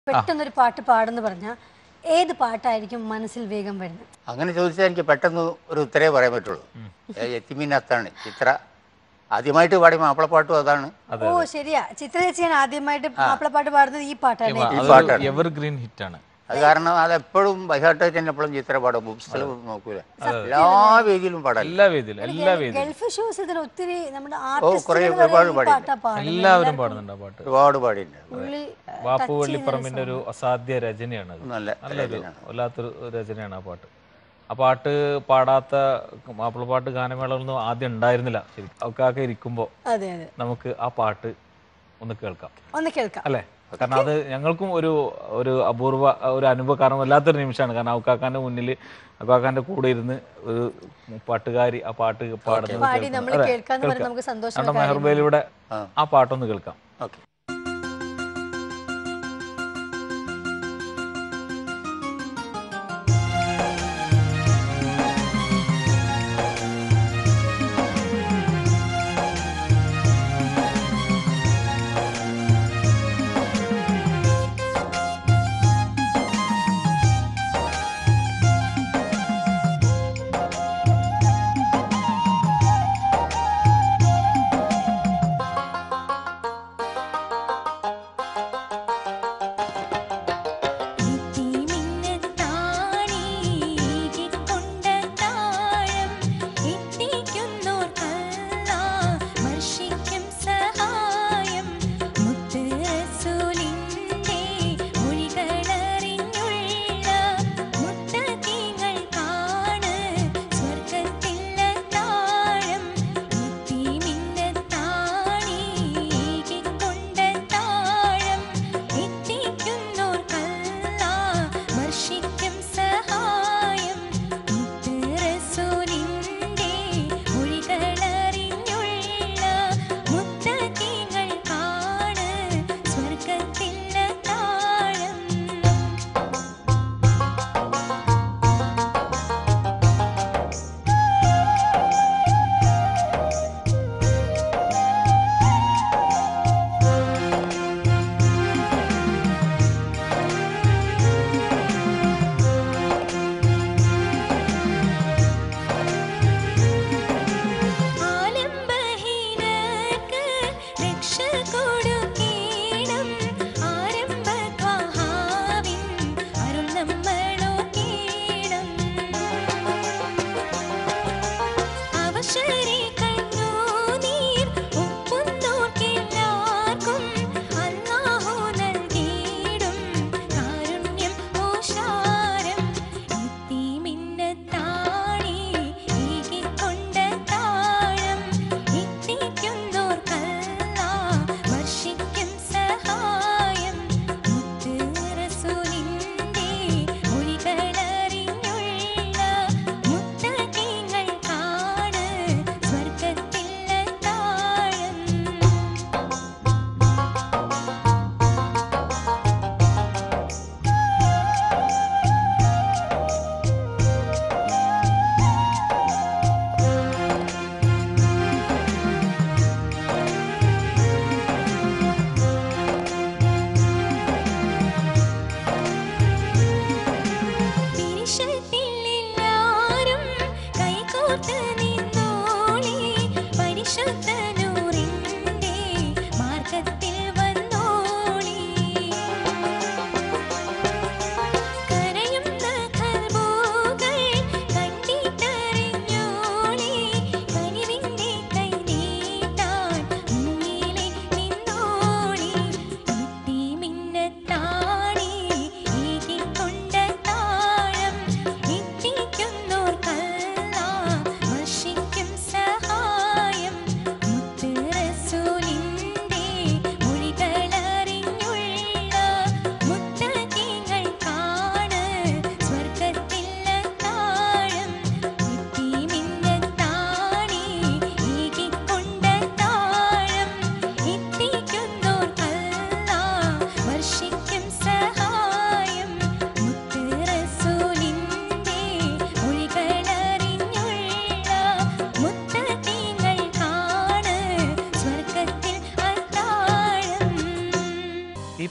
പെട്ടെന്നൊരു പാട്ട് പാടെന്ന് പറഞ്ഞാൽ ഏത് പാട്ടായിരിക്കും മനസ്സിൽ വേഗം വരുന്നത് അങ്ങനെ ചോദിച്ചാൽ എനിക്ക് പെട്ടെന്ന് ഒരു ഉത്തരേ പറയാൻ പറ്റുള്ളൂ എത്തിമീനത്താണ് ചിത്ര ആദ്യമായിട്ട് പാടിയ മാപ്പിളപ്പാട്ടും അതാണ് ഓ ശരിയാ ചിത്ര ചേച്ചിയാണ് ആദ്യമായിട്ട് മാപ്പിളപ്പാട്ട് പാടുന്നത് ഈ പാട്ടാണ് പാട്ടാണ്. എവർഗ്രീൻ ഹിറ്റാണ് അത് കാരണം അത് എപ്പോഴും ബൈഹാർട്ടായിട്ട് തന്നെ എപ്പോഴും ചിത്ര പാടും ബുക്സിൽ നോക്കൂല എല്ലാ വേദിയിലും പാടാൻ എല്ലാ വേദിയിലും എല്ലാ വേദിയിലും ഗൾഫ് ഷോസ് ഇതിൽ ഒത്തിരി നമ്മുടെ കുറേ ആർട്ടിസ്റ്റുകൾ ഒരുപാട് ഈ പാടിയിട്ടുണ്ട്. പാട്ടാ പാടുന്നത് എല്ലാവരും പാടുന്നുണ്ട് ആ പാട്ട് ഒരുപാട് പാടിയിട്ടുണ്ട് ഉള്ളി വാപ്പു വെള്ളിപ്പറമ്പിന്റെ ഒരു അസാധ്യ രചനയാണ് അത് നല്ല നല്ലൊരു വല്ലാത്തൊരു രചനയാണ് ആ പാട്ട് ആ പാട്ട് പാടാത്ത മാപ്പിളപ്പാട്ട് ഗാനമേളകളൊന്നും ആദ്യം ഉണ്ടായിരുന്നില്ല ശരിക്കും അവക്കാക്കെ ഇരിക്കുമ്പോൾ അതെ അതെ നമുക്ക് ആ പാട്ട് ഒന്ന് കേൾക്കാം ഒന്ന് കേൾക്കാം അല്ലേ കാരണം അത് ഞങ്ങൾക്കും ഒരു ഒരു അപൂർവ ഒരു അനുഭവം കാരണം വല്ലാത്തൊരു നിമിഷമാണ് കാരണം ഔക്കാക്കാന്റെ മുന്നിൽ ഔക്കാക്കാന്റെ കൂടെ ഇരുന്ന് ഒരു പാട്ടുകാരി ആ പാട്ട് പാടുന്നത് പാടി കേൾക്കുന്നത്. നമ്മൾ അതെ, കേൾക്കാന്ന് പറഞ്ഞാൽ കേൾക്കാം. നമുക്ക് സന്തോഷം നമ്മുടെ മെഹർബയിലൂടെ ആ പാട്ടൊന്ന് കേൾക്കാം ഓക്കെ ആ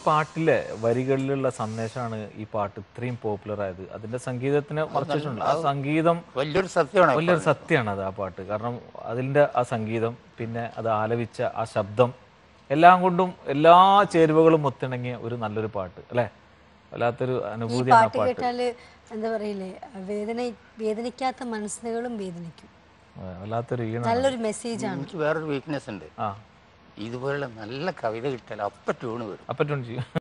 പാട്ടിലെ വരികളിലുള്ള സന്ദേശമാണ് ഈ പാട്ട് ഇത്രയും പോപ്പുലർ ആയത് അതിന്റെ സംഗീതത്തിന് മറച്ചിട്ടുണ്ട് ആ സംഗീതം വലിയൊരു സത്യമാണ് വലിയൊരു സത്യമാണ് അത് ആ പാട്ട് കാരണം അതിൻ്റെ ആ സംഗീതം പിന്നെ അത് ആലപിച്ച ആ ശബ്ദം എല്ലാം കൊണ്ടും എല്ലാ ചേരുവകളും ഒത്തിണങ്ങിയ ഒരു നല്ലൊരു പാട്ട് അല്ലേ വല്ലാത്തൊരു ഈ അനുഭൂതിയാണ് ആ പാട്ട് പാട്ട് കേട്ടാല് എന്താ പറയില്ലേ വേദന വേദനിക്കാത്ത മനസ്സുകളും വേദനിക്കും ആ, വല്ലാത്തൊരു ഈണം നല്ലൊരു മെസ്സേജ് ആണ് എനിക്ക് വേറൊരു വീക്ക്നെസ് ഉണ്ട് ആ ഇതുപോലുള്ള നല്ല കവിത കിട്ടിയാൽ അപ്പം ട്യൂണ് വരും അപ്പം ചെയ്യും